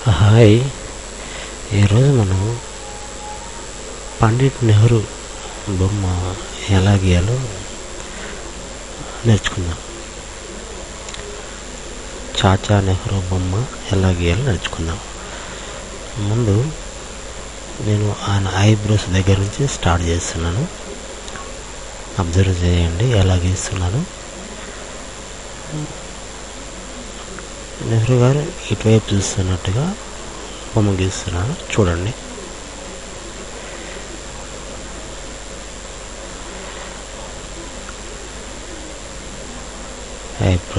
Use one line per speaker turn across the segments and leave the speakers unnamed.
hi ఈరోజు మనం పండిట్ నెహ్రూ బొమ్మ ఎలా గీయాలో నేర్చుకుందాం చాచా నెహ్రూ బొమ్మ ఎలా గీయాలో నేర్చుకుందాం ముందు నేను ఆయన ఐబ్రోస్ దగ్గర నుంచి స్టార్ట్ చేస్తున్నాను అబ్జర్వ్ చేయండి ఎలా గీస్తున్నాను నెహ్రూ గారు ఇటువైపు చూస్తున్నట్టుగా బొమ్మ గీస్తున్నాను చూడండి ఐబ్రో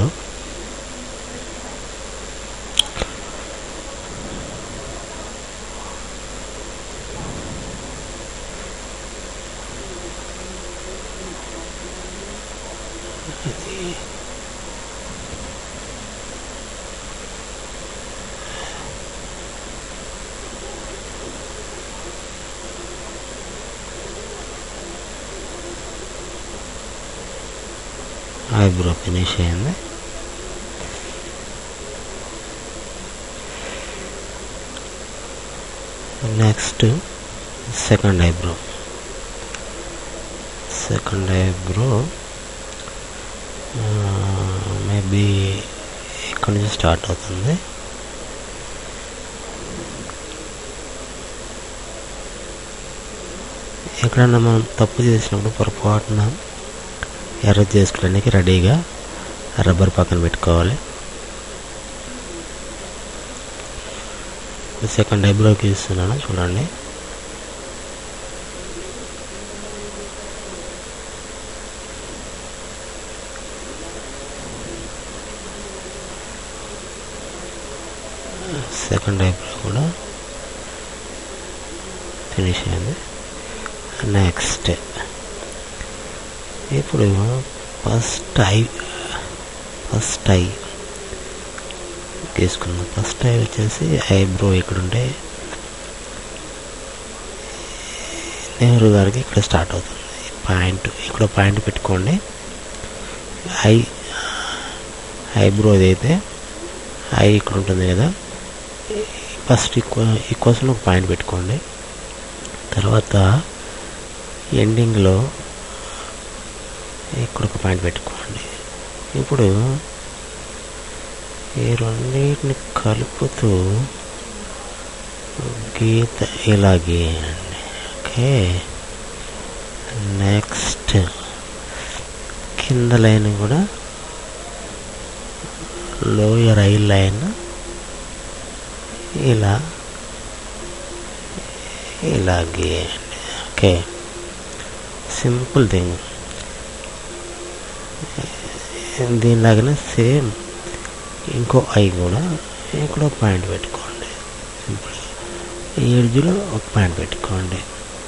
ఐబ్రో ఫినిష్ అయింది next second eyebrow second eyebrow maybe ఇక్కడ నుంచి స్టార్ట్ అవుతుంది ఎక్కడన్నా మనం తప్పు చేసినప్పుడు పొరపాటున ఎర్ర చేసుకోవడానికి రెడీగా రబ్బర్ పక్కన పెట్టుకోవాలి సెకండ్ ఐబ్రోకి ఇస్తున్నాను చూడండి సెకండ్ ఐబ్రో కూడా ఫినిష్ అయింది నెక్స్ట్ ఇప్పుడు ఫస్ట్ ఐ ఫస్ట్ ఐ తీసుకుందాం ఫస్ట్ ఐ వచ్చేసి ఐబ్రో ఇక్కడ ఉంటే నెహ్రూ గారికి ఇక్కడ స్టార్ట్ అవుతుంది పాయింట్ ఇక్కడ పాయింట్ పెట్టుకోండి ఐ ఐబ్రో ఏదైతే ఐ ఇక్కడ ఉంటుంది కదా ఫస్ట్ ఈ కోసం ఒక పాయింట్ పెట్టుకోండి తర్వాత ఎండింగ్లో ఇక్కడ ఒక పాయింట్ పెట్టుకోండి ఇప్పుడు ఈ రెండింటిని కలుపుతూ గీత ఇలా గీయండి ఓకే నెక్స్ట్ కింద లైన్ కూడా లోయర్ ఐ లైన్ ఇలా ఇలా గీయండి ఓకే సింపుల్ థింగ్ దీనిలాగానే సేమ్ ఇంకో ఐ కూడా ఇక్కడ ఒక పాయింట్ పెట్టుకోండి సింపుల్గా ఈ ఎడ్జ్లో ఒక పాయింట్ పెట్టుకోండి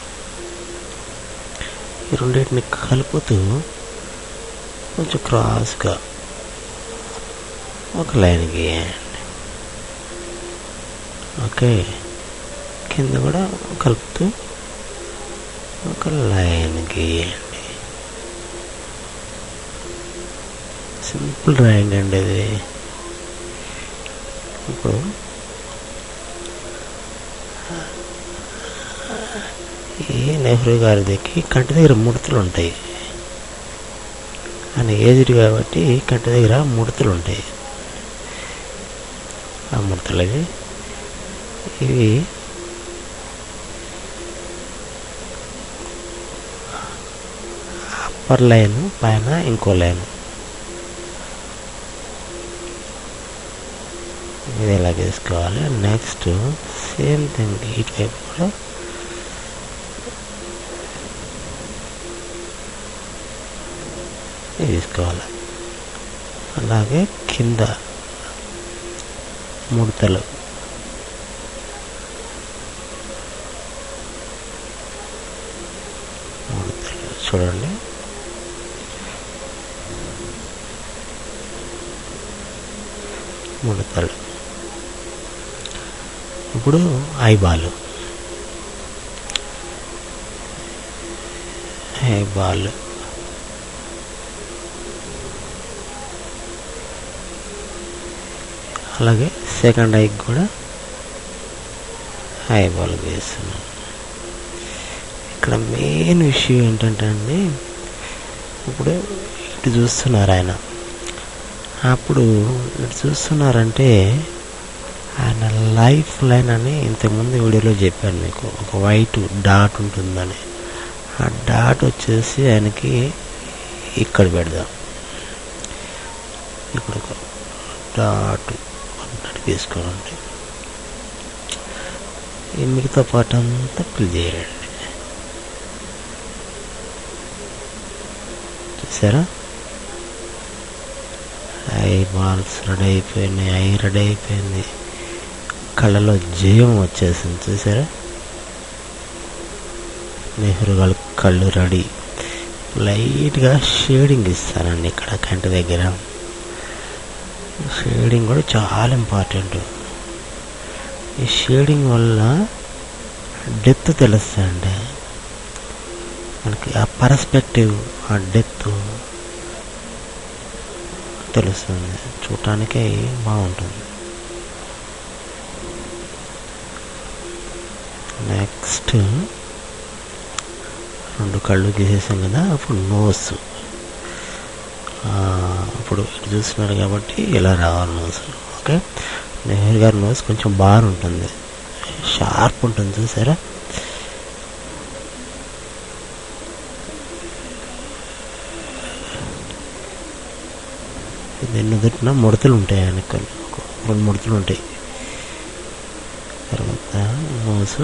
ఈ రెండింటిని కలుపుతూ కొంచెం క్రాస్గా ఒక లైన్ గీయండి ఓకే కింద కూడా కలుపుతూ ఒక లైన్ గీయండి సింపుల్ డ్రాయింగ్ అండి ఇది ఇప్పుడు ఈ నెహ్రూ గారిదికి కంటి దగ్గర ముడతలు ఉంటాయి ఆయన ఏజ్డ్ కాబట్టి కంటి దగ్గర ముడతలు ఉంటాయి ఆ ముడతలు అవి ఇవి అప్పర్ లైన్ పైన ఇంకో లైన్ ఇది ఎలా తీసుకోవాలి నెక్స్ట్ సేమ్ థింగ్ ఇటువైపు కూడా తీసుకోవాలి అలాగే కింద ముడతలు ముడతలు చూడండి ముడతలు ఇప్పుడు ఐబాల్ ఐబాల్ అలాగే సెకండ్ ఐకి కూడా ఐబాల్ గీస్తున్నాను ఇక్కడ మెయిన్ విషయం ఏంటంటే అండి ఇప్పుడు ఇటు చూస్తున్నారు ఆయన అప్పుడు ఇటు చూస్తున్నారంటే ఆయన లైఫ్ లైన్ అని ఇంతకుముందు వీడియోలో చెప్పాను మీకు ఒక వైట్ డాట్ ఉంటుందని ఆ డాట్ వచ్చేసి ఆయనకి ఇక్కడ పెడదాం ఇక్కడ ఒక డాట్ అన్నట్టు తీసుకోనండి ఈ మిగతా పాట అంతా ఫిల్ చేయండి చూసారా ఐ బాల్స్ రెడీ అయిపోయినాయి ఐ రెడీ అయిపోయింది కళ్ళలో జయం వచ్చేసింది చూసారా నెహ్రూ వాళ్ళ కళ్ళు రెడీ లైట్గా షేడింగ్ ఇస్తానండి ఇక్కడ కంటి దగ్గర షేడింగ్ కూడా చాలా ఇంపార్టెంట్ ఈ షేడింగ్ వల్ల డెప్త్ తెలుస్తుందండి మనకి ఆ పర్స్పెక్టివ్ ఆ డెప్త్ తెలుస్తుంది చూడటానికి బాగుంటుంది నెక్స్ట్ రెండు కళ్ళు గీసేసాం కదా అప్పుడు నోస్ ఇప్పుడు ఇటు చూస్తున్నారు కాబట్టి ఇలా రావాలి నోస్ ఓకే నెహ్రూ గారి నోస్ కొంచెం బాగా ఉంటుంది షార్ప్ ఉంటుంది చూసారా దీన్ని ఎదుటిన ముడతలు ఉంటాయి ఆయనకు కొన్ని ఒక రెండు ముడతలు ఉంటాయి తర్వాత నోసు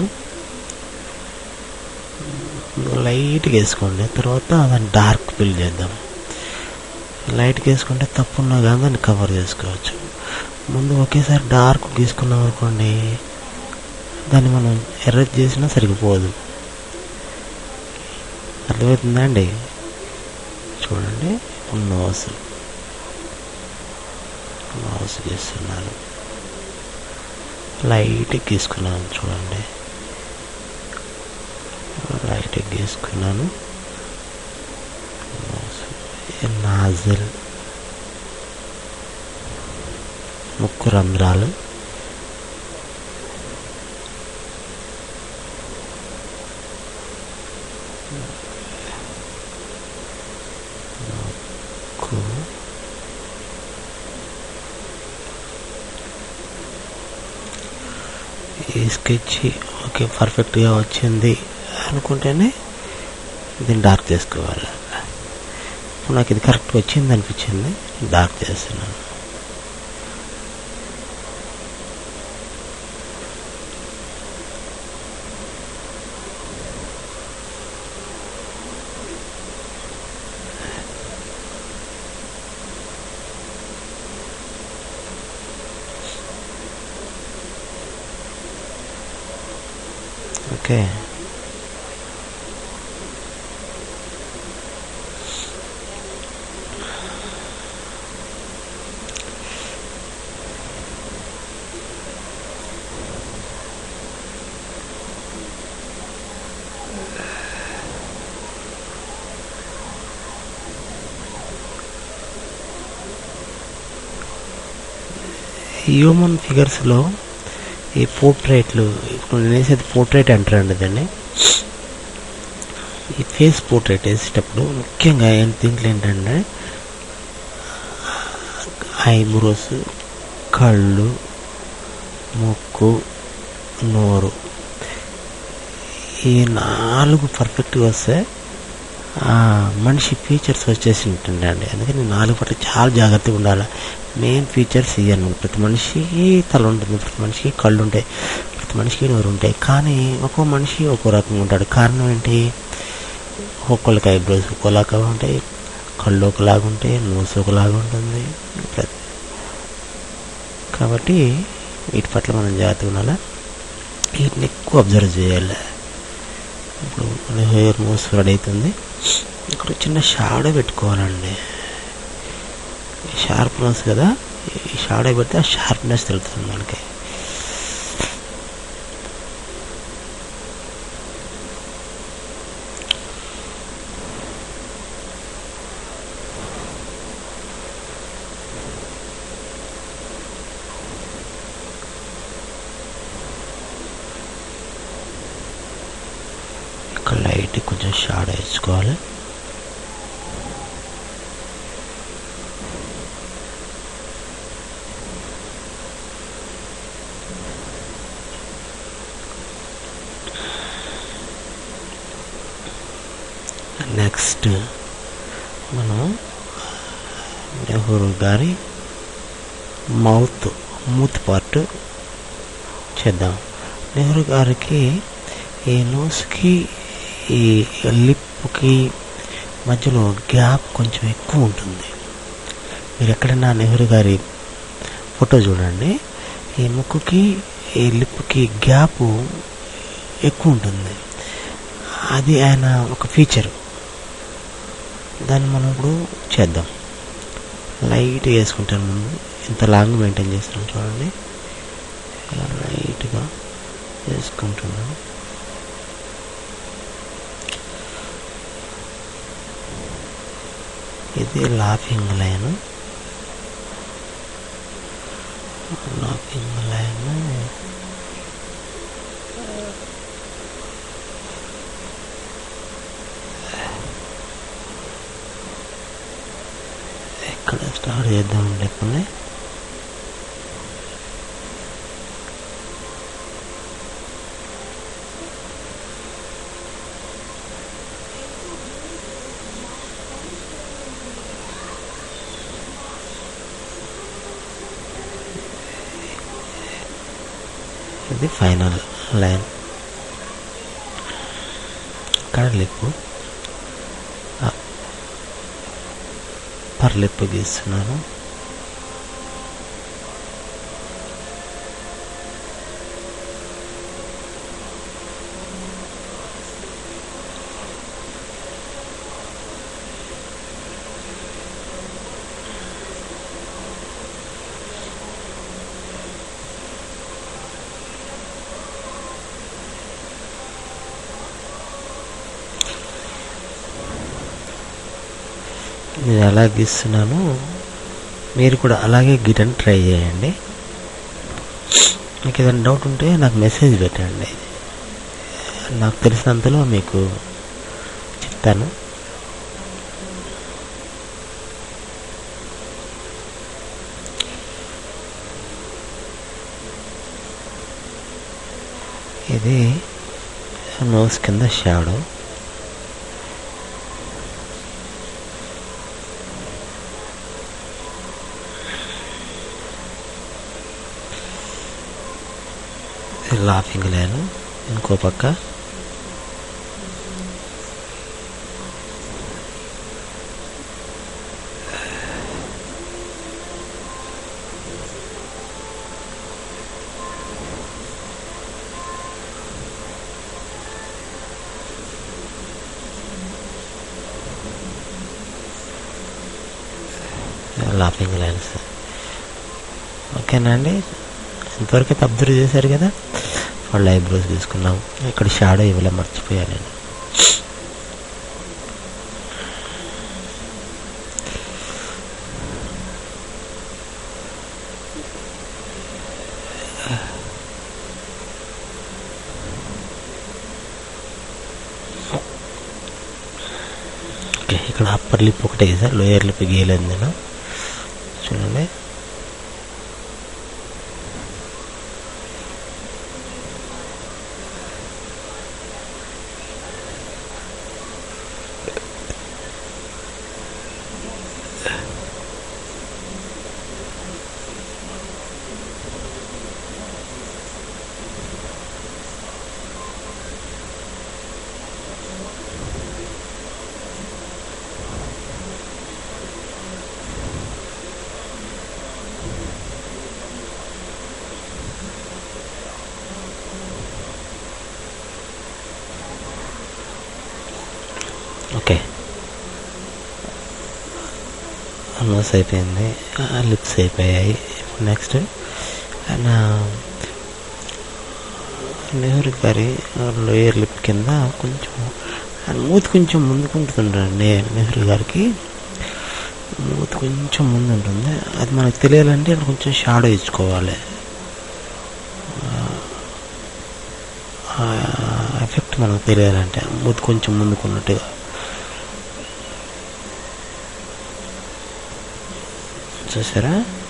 లైట్గా వేసుకోండి తర్వాత దాన్ని డార్క్ ఫిల్ చేద్దాం లైట్గా వేసుకుంటే తప్పున్నా కానీ దాన్ని కవర్ చేసుకోవచ్చు ముందు ఒకేసారి డార్క్ గీసుకున్నాం అనుకోండి దాన్ని మనం ఎర్రజ్ చేసినా సరిగిపోదు అర్థమవుతుందా అండి చూడండి నోస్ నోస్ గీస్తున్నాను లైట్ గీసుకున్నాను చూడండి లైట్ గీసుకున్నాను నాజిల్ ముక్కు రంధ్రాలు ముక్కు ఈ స్కెచ్ ఓకే పర్ఫెక్ట్గా వచ్చింది అనుకుంటేనే దీన్ని డార్క్ చేసుకోవాలి ఇప్పుడు నాకు ఇది కరెక్ట్ వచ్చింది అనిపించింది డార్క్ చేస్తున్నాను ఓకే హ్యూమన్ ఫిగర్స్లో ఈ పోర్ట్రేట్లు ఇప్పుడు నేను వేసేది పోర్ట్రేట్ అంటారండి దాన్ని ఈ ఫేస్ పోర్ట్రేట్ వేసేటప్పుడు ముఖ్యంగా ఏం దీంట్లో ఏంటంటే ఐబ్రోస్ కళ్ళు ముక్కు నోరు ఈ నాలుగు పర్ఫెక్ట్గా వస్తే మనిషి ఫీచర్స్ వచ్చేసి ఉంటుండే అండి అందుకని నాలుగు పట్ల చాలా జాగ్రత్తగా ఉండాలి మెయిన్ ఫీచర్స్ ఇవి అనమాట ప్రతి మనిషికి తల ఉంటుంది ప్రతి మనిషికి కళ్ళు ఉంటాయి ప్రతి మనిషికి నోరు ఉంటాయి కానీ ఒక్కో మనిషి ఒక్కో రకంగా ఉంటాడు కారణం ఏంటి ఒక్కొక్కరికి ఐబ్రోస్ ఒక్కోలాగా ఉంటాయి కళ్ళు ఒకలాగా ఉంటాయి నోస్ ఒకలాగా ఉంటుంది కాబట్టి వీటి పట్ల మనం జాగ్రత్తగా ఉండాలి వీటిని ఎక్కువ అబ్జర్వ్ చేయాలి ఇప్పుడు మన హెయిర్ నోస్ రెడీ అవుతుంది ఇక్కడ చిన్న షాడో పెట్టుకోవాలండి షార్ప్నెస్ కదా ఈ షాడో పెడితే ఆ షార్ప్నెస్ తెలుస్తుంది మనకి ఇక్కడ లైట్ కొంచెం షాడో వేసుకోవాలి నెక్స్ట్ మనం నెహ్రూ గారి మౌత్ మూత్ పార్ట్ చేద్దాం నెహ్రూ గారికి ఈ నోస్కి ఈ లిప్కి మధ్యలో గ్యాప్ కొంచెం ఎక్కువ ఉంటుంది మీరు ఎక్కడైనా నెహ్రూ గారి ఫోటో చూడండి ఈ ముక్కుకి ఈ లిప్కి గ్యాప్ ఎక్కువ ఉంటుంది అది ఆయన ఒక ఫీచర్ దాన్ని మనం ఇప్పుడు చేద్దాం లైట్గా వేసుకుంటాను ముందు ఇంత లాంగ్ మెయింటైన్ చేస్తున్నాను చూడండి ఇలా లైట్గా వేసుకుంటున్నాను ఇది లాఫింగ్ లైన్ లాఫింగ్ లైన్ ఎక్కడ స్టార్ట్ చేద్దాం లేకపోతే ఇది ఫైనల్ లైన్ ఇక్కడ లిప్పు పర్ లిప్ గీస్తున్నాను నేను ఎలా గీస్తున్నాను మీరు కూడా అలాగే గీయడానికి ట్రై చేయండి మీకు ఏదైనా డౌట్ ఉంటే నాకు మెసేజ్ పెట్టండి నాకు తెలిసినంతలో మీకు చెప్తాను ఇది నోస్ కింద షాడో లాఫింగ్ లేను ఇంకో పక్క లాఫింగ్ లైన్స్ ఓకేనా అండి ఇంతవరకు అయితే అబ్జర్వ్ చేశారు కదా వాళ్ళ ఐబ్రోస్ తీసుకున్నాం ఇక్కడ షాడో ఇవ్వలే మర్చిపోయాను నేను ఓకే ఇక్కడ అప్పర్ లిప్ ఒకటే సార్ లోయర్ లిప్ గీయలేదు నేను చూడండి ఓకే నోస్ అయిపోయింది లిప్స్ అయిపోయాయి నెక్స్ట్ ఆయన నెహ్రూ గారి లోయర్ లిప్ కింద కొంచెం ఆయన మూతి కొంచెం ముందుకుంటుందండి నెహ్రూ గారికి మూతి కొంచెం ముందు ఉంటుంది అది మనకు తెలియాలంటే అక్కడ కొంచెం షాడో ఇచ్చుకోవాలి ఎఫెక్ట్ మనకు తెలియాలంటే ముందు కొంచెం ముందుకున్నట్టుగా చూసారా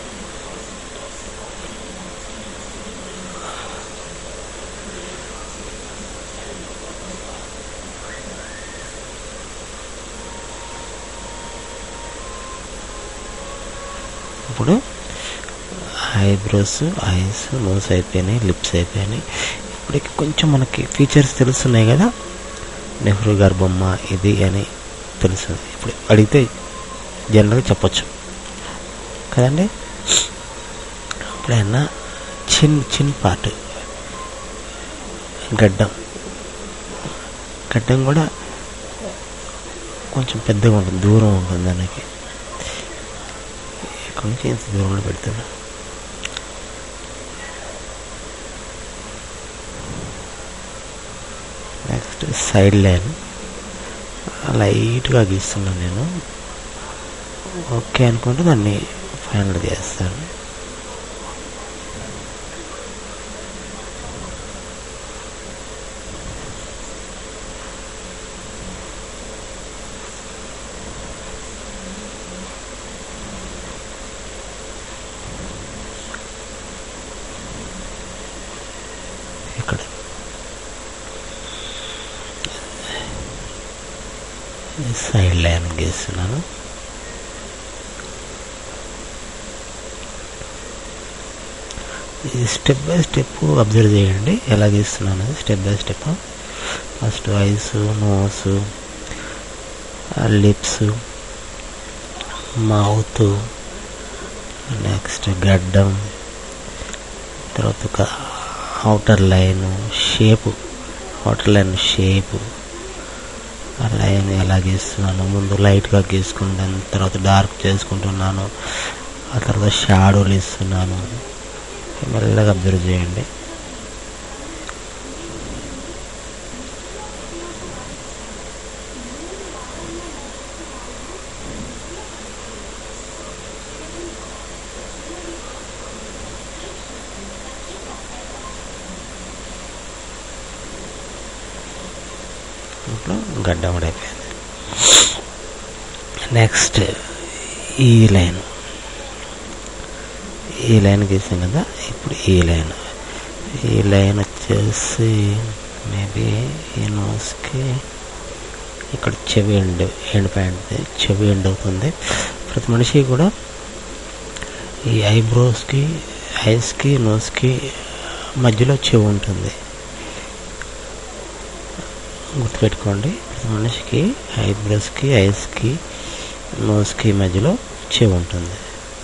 ఇప్పుడు ఐబ్రోస్ ఐస్ నోస్ అయిపోయినాయి లిప్స్ అయిపోయినాయి ఇప్పటికి కొంచెం మనకి ఫీచర్స్ తెలుస్తున్నాయి కదా నెహ్రూ గారి బొమ్మ ఇది అని తెలుస్తుంది ఇప్పుడు అడిగితే జనరల్గా చెప్పొచ్చు కదండి ఇప్పుడైనా చిన్ చిన్ పార్ట్ గడ్డం గడ్డం కూడా కొంచెం పెద్దగా ఉంటుంది దూరం ఉంటుంది దానికి ఇక్కడ నుంచి ఇంత దూరంలో పెడుతున్నా నెక్స్ట్ సైడ్ లైన్ లైట్గా గీస్తున్నాను నేను ఓకే అనుకుంటే దాన్ని ఫైనల్ చేస్తాను ఇక్కడ సైడ్ లైన్ గీస్తున్నాను ఇది స్టెప్ బై స్టెప్ అబ్జర్వ్ చేయండి ఎలా గీస్తున్నాను step by step first eyes nose lips mouth next గడ్డం తర్వాత ఒక outer line shape outer line shape ఆ లైన్ ఎలా గీస్తున్నాను ముందు లైట్గా గీసుకుంటాను తర్వాత డార్క్ చేసుకుంటున్నాను ఆ తర్వాత షాడోలు ఇస్తున్నాను మెల్లగా అబ్జర్వ్ చేయండి ఇప్పుడు గడ్డ కూడా అయిపోయింది నెక్స్ట్ ఈ లైన్ ఈ లైన్ గీసాం కదా ఇప్పుడు ఈ లైన్ ఈ లైన్ వచ్చేసి మేబీ ఈ నోస్కి ఇక్కడ చెవి ఎండ్ ఎండ్ పాయింట్ చెవి ఎండ్ అవుతుంది ప్రతి మనిషి కూడా ఈ ఐబ్రోస్కి ఐస్కి నోస్కి మధ్యలో చెవి ఉంటుంది గుర్తుపెట్టుకోండి ప్రతి మనిషికి ఐబ్రోస్కి ఐస్కి నోస్కి మధ్యలో చెవి ఉంటుంది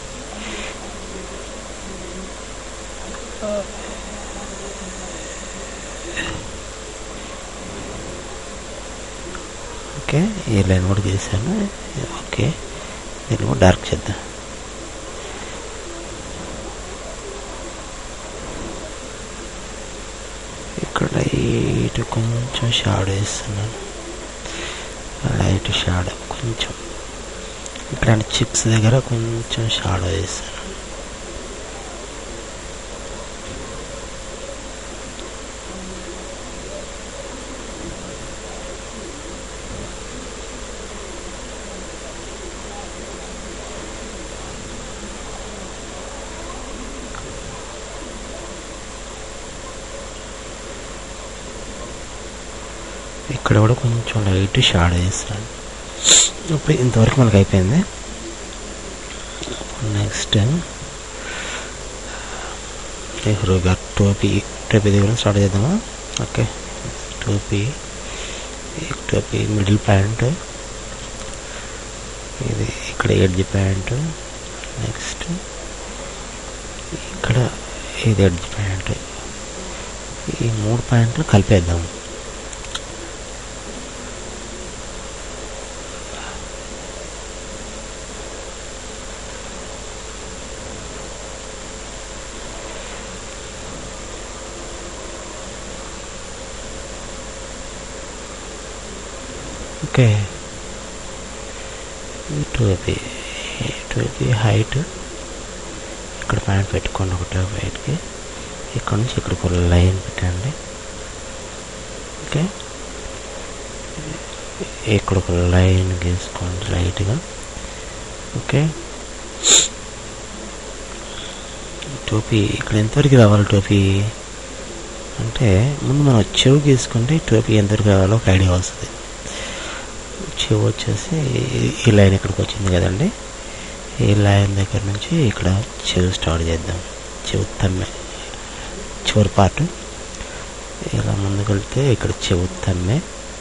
ఓకే ఈ లైన్ కూడా గీసాను ఓకే దీన్ని కూడా డార్క్ చేద్దాం ఇక్కడ లైట్ కొంచెం షాడో వేస్తున్నాను లైట్ షాడో కొంచెం ఇక్కడ చిప్స్ దగ్గర కొంచెం షాడో వేస్తాను ఇక్కడ కూడా కొంచెం లైట్ షాడో వేస్తాను ఇప్పుడు ఇంతవరకు మనకు అయిపోయింది నెక్స్ట్ నెహ్రూ గారు టోపీ టోపీ దగ్గర స్టార్ట్ చేద్దామా ఓకే టోపీ ఈ టోపీ మిడిల్ ప్యాంట్ ఇది ఇక్కడ ఎడ్జ్ ప్యాంట్ నెక్స్ట్ ఇక్కడ ఇది ఎడ్జ్ ప్యాంట్ ఈ మూడు ప్యాంట్లు కలిపేద్దాం ఓకే టోపీ టోపీ హైట్ ఇక్కడ ప్యాంట్ పెట్టుకోండి ఒక టోపీ హైట్కి ఇక్కడ నుంచి ఇక్కడ ఒక లైన్ పెట్టండి ఓకే ఇక్కడ ఒక లైన్ గీసుకోండి లైట్గా ఓకే టోపీ ఇక్కడ ఎంతవరకు రావాలి టోపీ అంటే ముందు మనం చెవు గీసుకుంటే టోపీ ఎంతవరకు రావాలో ఒక ఐడియా వస్తుంది చెవు వచ్చేసి ఈ లైన్ ఇక్కడికి వచ్చింది కదండి ఈ లైన్ దగ్గర నుంచి ఇక్కడ చెవు స్టార్ట్ చేద్దాం చెవు తమ్మె చివరి పార్ట్ ఇలా ముందుకు వెళ్తే ఇక్కడ చెవు తమ్మె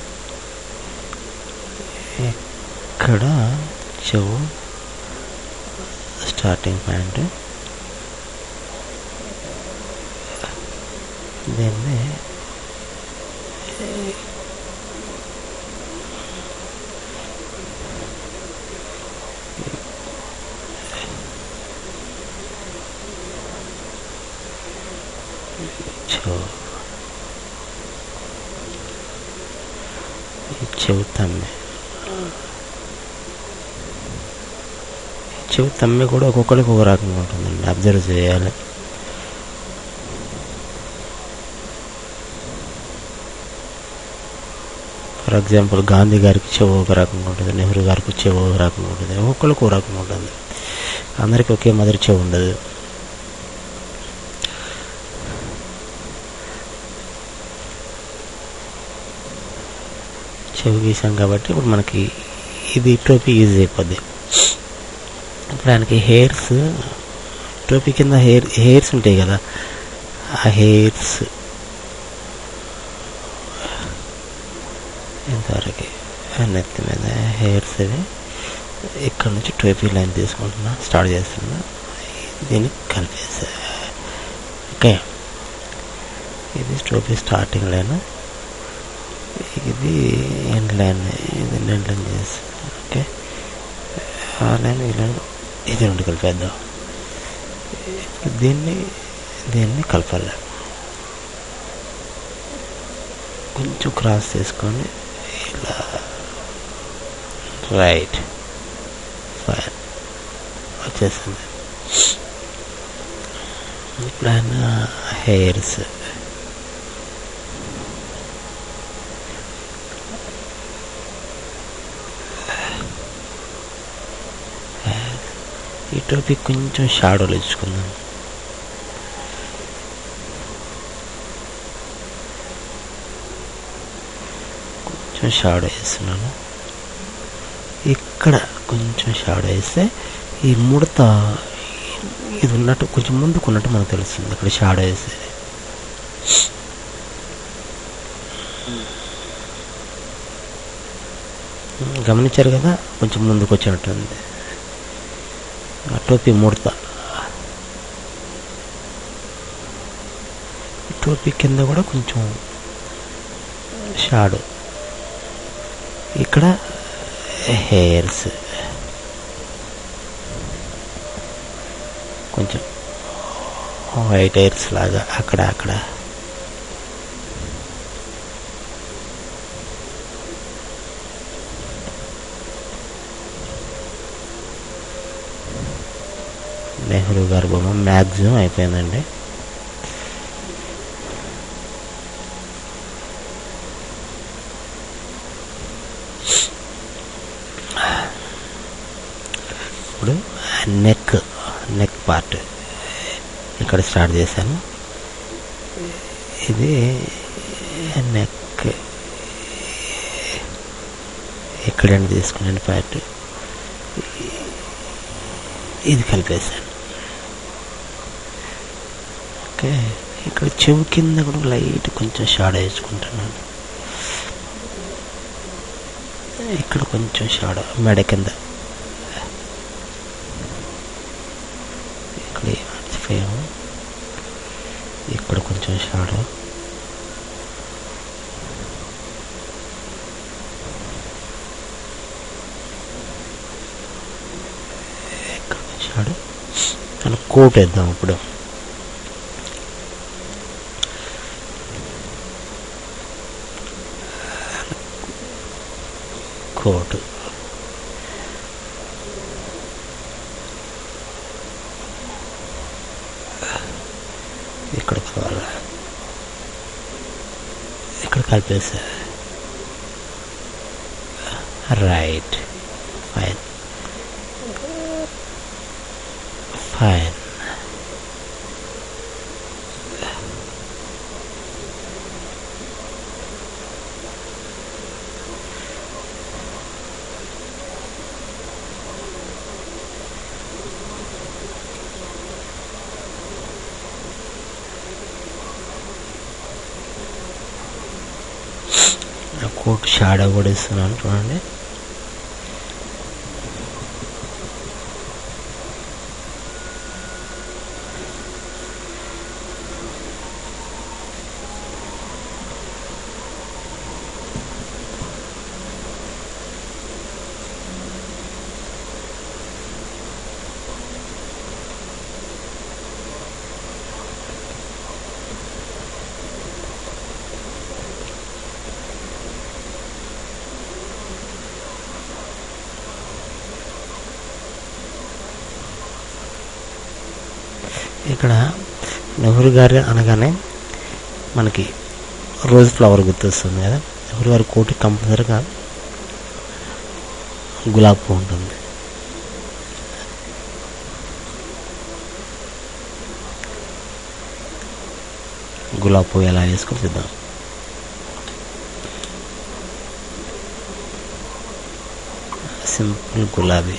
ఇక్కడ చెవు స్టార్టింగ్ పాయింట్ దీన్ని చెవు ఈ చెవు తమ్మె చెవు తమ్మె కూడా ఒక్కొక్కరికి ఒక రకంగా ఉంటుందండి అబ్జర్వ్ చేయాలి ఫర్ ఎగ్జాంపుల్ గాంధీ గారికి చెవు ఒక రకంగా ఉంటుంది నెహ్రూ గారికి చెవు ఒక రకంగా ఉంటుంది ఒక్కొక్కరికి ఒక రకంగా ఉంటుంది అందరికీ ఒకే మాదిరి చెవు ఉండదు చెవి గీసాం కాబట్టి ఇప్పుడు మనకి ఇది టోపీ ఈజీ అయిపోద్ది ఇప్పుడు ఆయనకి హెయిర్స్ టోపీ కింద హెయిర్ హెయిర్స్ ఉంటాయి కదా ఆ హెయిర్స్ ఇంతవరకు నెత్తి మీద హెయిర్స్ అవి ఇక్కడ నుంచి టోపీ లైన్ తీసుకుంటున్నా స్టార్ట్ చేస్తున్నా దీన్ని కలిపేసా ఓకే ఇది టోపీ స్టార్టింగ్ లైన్ ఇది ఎండ్ లైన్ ఇది ఎండ్ లైన్ చేసి ఓకే ఆ లైన్ ఈ లైన్ ఇది రెండు కలిపేద్దాం దీన్ని దీన్ని కలపాలి కొంచెం క్రాస్ చేసుకొని ఇలా రైట్ ఫైన్ వచ్చేసింది ఇప్పుడు ఆయన హెయిర్స్ ఈ టోపీ కొంచెం షాడోలు ఇచ్చుకుందాం కొంచెం షాడో వేస్తున్నాను ఇక్కడ కొంచెం షాడో వేస్తే ఈ ముడత ఇది ఉన్నట్టు కొంచెం ముందుకు ఉన్నట్టు మనకు తెలుస్తుంది ఇక్కడ షాడో వేసేది గమనించారు కదా కొంచెం ముందుకు వచ్చినట్టుంది ఆ టోపీ ముడత టోపీ కింద కూడా కొంచెం షాడో ఇక్కడ హెయిర్స్ కొంచెం వైట్ హెయిర్స్ లాగా అక్కడ అక్కడ నెహ్రూ గారి బొమ్మ మ్యాక్సిమం అయిపోయిందండి ఇప్పుడు నెక్ నెక్ పార్ట్ ఇక్కడ స్టార్ట్ చేశాను ఇది నెక్ ఎక్కడండి తీసుకున్నాను పార్ట్ ఇది కలిపేశాను ఓకే ఇక్కడ చెవు కింద కూడా లైట్ కొంచెం షాడో వేసుకుంటున్నాను ఇక్కడ కొంచెం షాడో మెడ కింద ఇక్కడ మర్చిపోయాము ఇక్కడ కొంచెం షాడో ఇక్కడ కొంచెం షాడో అని కోట్ వేద్దాం ఇప్పుడు కోట్ ఇక్కడ కావాలి ఇక్కడ ఇక్కడ కలిపేసా right fine fine coat shadow కూడా ఇస్తున్నాను చూడండి ఇక్కడ నెహ్రూ గారు అనగానే మనకి రోజ్ ఫ్లవర్ గుర్తొస్తుంది కదా నెహ్రూ గారి కోటి కంపల్సరీగా గులాబీ పువ్వు ఉంటుంది గులాబీ పువ్వు ఎలా వేసుకొని చూద్దాం సింపుల్ గులాబీ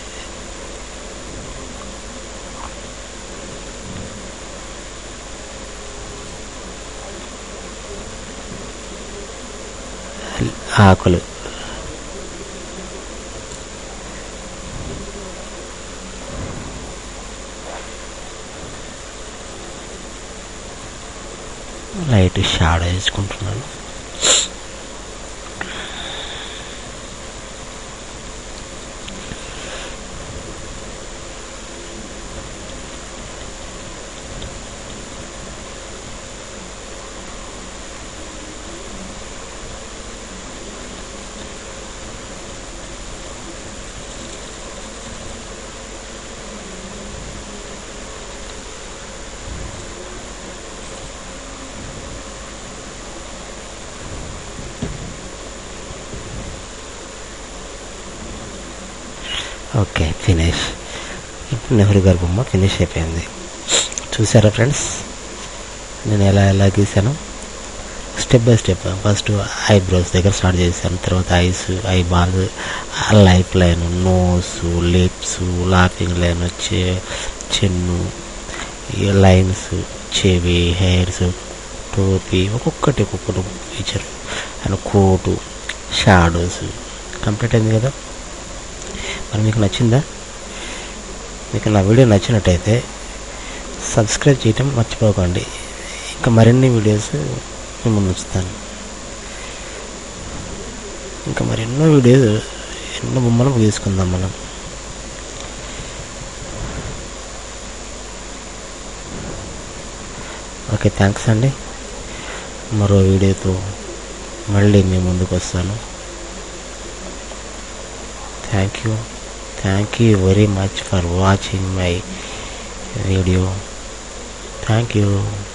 ఆకులు లైట్ షాడో వేసుకుంటున్నాను ఓకే ఫినిష్ ఇప్పుడు నెహ్రూ గారి బొమ్మ ఫినిష్ అయిపోయింది చూసారా ఫ్రెండ్స్ నేను ఎలా ఎలా గీసాను step by step first eyebrows దగ్గర స్టార్ట్ చేశాను తర్వాత eyes eyeball life line nose lips laughing line వచ్చే చెన్ను ఈ లైన్స్ చెవి హెయిర్స్ టోపీ ఒక్కొక్కటి ఒక్కొక్కటి feature and coat shadows complete అయింది కదా మరి మీకు నచ్చిందా మీకు నా వీడియో నచ్చినట్టయితే సబ్స్క్రైబ్ చేయటం మర్చిపోకండి ఇంకా మరిన్ని వీడియోస్ మీ ముందు ఉంచుతాను ఇంకా మరి ఎన్నో వీడియోస్ ఎన్నో బొమ్మలు గీసుకుందాం మనం ఓకే థ్యాంక్స్ అండి మరో వీడియోతో మళ్ళీ మీ ముందుకు వస్తాను thank you thank you very much for watching my video thank you